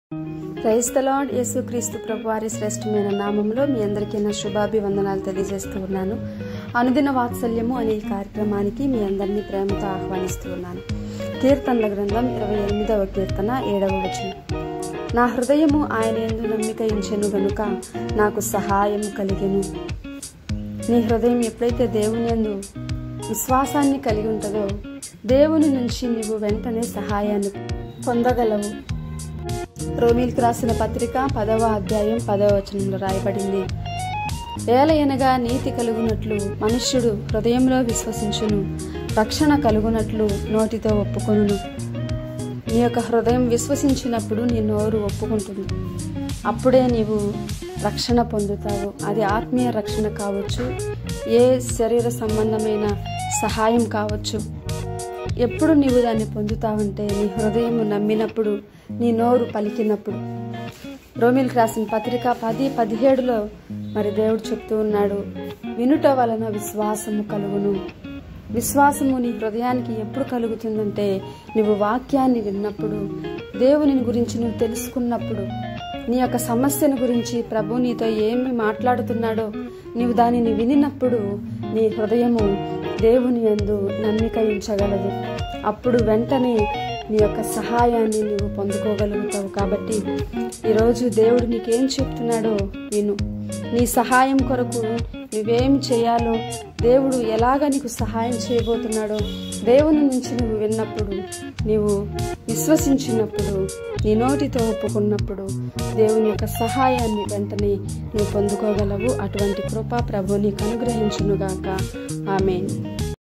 క్రైస్తలాడ్ యేసుక్రీస్తు ప్రభు వారి శ్రేష్టమైన నామంలో మీ అందరికీ నా శుభాభివందనాలు తెలియజేస్తూ ఉన్నాను అనుదిన వాత్సల్యము అనే ఈ కార్యక్రమానికి మీ అందరినీ ప్రేమతో ఆహ్వానిస్తూ ఉన్నాను కీర్తనల గ్రంథం ఇరవై ఎనిమిదవ కీర్తన ఏడవ వచనం నా హృదయము ఆయన ఎందు నమ్మిక ఇంచెను గనుక నాకు సహాయం కలిగెను నీ హృదయం ఎప్పుడైతే దేవుని యందు విశ్వాసాన్ని కలిగి ఉంటుందో దేవుని నుంచి నీవు వెంటనే సహాయాన్ని పొందగలవు రోమిల్కి రాసిన పత్రిక పదవ అధ్యాయం పదవ వచనంలో రాయబడింది ఏలయనగా నీతి కలుగునట్లు మనుష్యుడు హృదయంలో విశ్వసించును రక్షణ కలుగునట్లు నోటితో ఒప్పుకొనును నీ యొక్క హృదయం విశ్వసించినప్పుడు నీ నోరు ఒప్పుకుంటుంది అప్పుడే నీవు రక్షణ పొందుతావు అది ఆత్మీయ రక్షణ కావచ్చు ఏ శరీర సంబంధమైన సహాయం కావచ్చు ఎప్పుడు నీవు దాన్ని పొందుతావంటే నీ హృదయం నమ్మినప్పుడు నీ నోరు పలికినప్పుడు రోమిల్కి రాసిన పత్రిక పది పదిహేడులో మరి దేవుడు చెప్తూ ఉన్నాడు వినుట వలన విశ్వాసము కలుగును విశ్వాసము నీ హృదయానికి ఎప్పుడు కలుగుతుందంటే నువ్వు వాక్యాన్ని విన్నప్పుడు దేవుని గురించి నువ్వు తెలుసుకున్నప్పుడు నీ యొక్క సమస్యను గురించి ప్రభు నీతో ఏమి మాట్లాడుతున్నాడో నీవు దానిని వినినప్పుడు నీ హృదయము దేవుని యందు నమ్మిక ఉంచగలదు అప్పుడు వెంటనే నీ యొక్క సహాయాన్ని నీవు పొందుకోగలుగుతావు కాబట్టి ఈరోజు దేవుడు నీకేం చెప్తున్నాడో విను నీ సహాయం కొరకు నువ్వేం చేయాలో దేవుడు ఎలాగ నీకు సహాయం చేయబోతున్నాడో దేవుని నుంచి నువ్వు విన్నప్పుడు నీవు విశ్వసించినప్పుడు నీ నోటితో ఒప్పుకున్నప్పుడు దేవుని యొక్క సహాయాన్ని వెంటనే నువ్వు పొందుకోగలవు అటువంటి కృప ప్రభు నీకు అనుగ్రహించునుగాక ఆమె